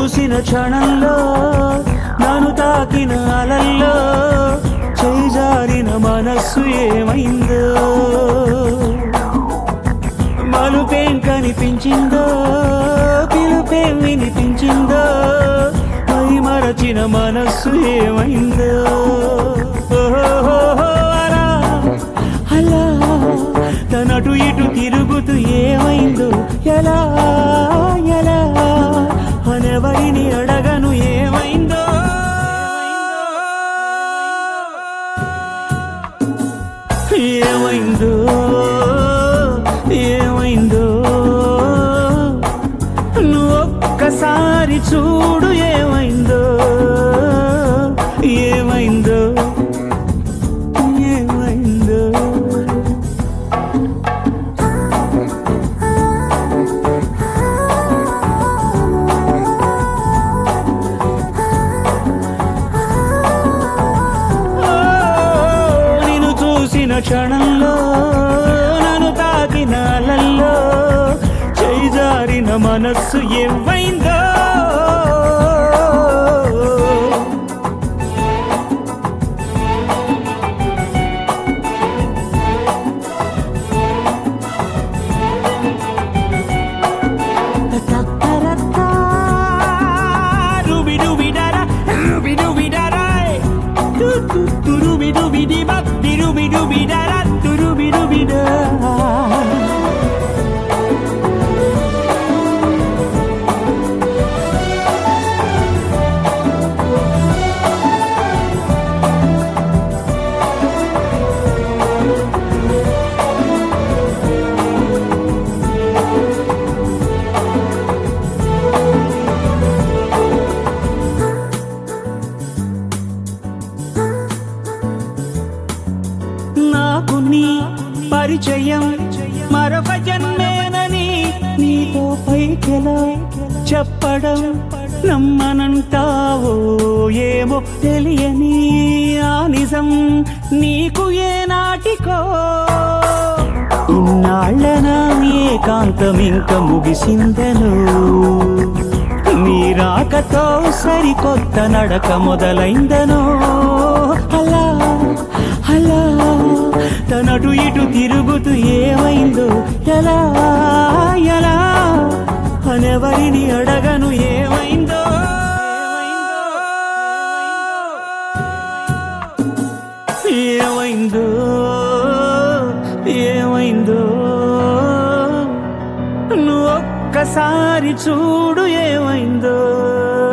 చూసిన క్షణంలో నన్ను తాకిన అలల్లో చేజారిన మనస్సు ఏమైందో మలుపేం కనిపించిందో పిలుపేం వినిపించిందో మై మరచిన మనస్సు ఏమైందో ఓహోహోహో, అలా అలా తనటు ఇటు తిరుగుతూ ఏమైందో ఎలా ఎలా అనెవరిని అడగను ఏమైందో ఏమైందో ఏమైందో నువ్వు ఒక్కసారి చూడు ఏమైందో ఏమైందో ఏమైందో ఓ, నిన్ను చూసిన క్షణంలో నన్ను తాకిన అలల్లో చేజారిన మనస్సు ఏమైందో Ruby dooby dada, ruby dooby dada, do do do ruby dooby dee bop, dee ruby dooby dada, do ruby dooby da. నాకు నీ పరిచయం మరొక జన్మేనని నీతో పైకెలా చెప్పడం నమ్మనంటావో ఏమో తెలియని ఆ నిజం నీకు ఏ నాటికో ఇన్నాళ్ళ నా ఏకాంతం ఇంక ముగిసిందను నీ రాకతో సరికొత్త నడక మొదలైందనో అలా అలా తనటు ఇటు తిరుగుతూ ఏమైందో ఎలా ఎలా అనెవరిని అడగను ఏమైందో ఏమైందో ఏమైందో నువ్వు ఒక్కసారి చూడు ఏమైందో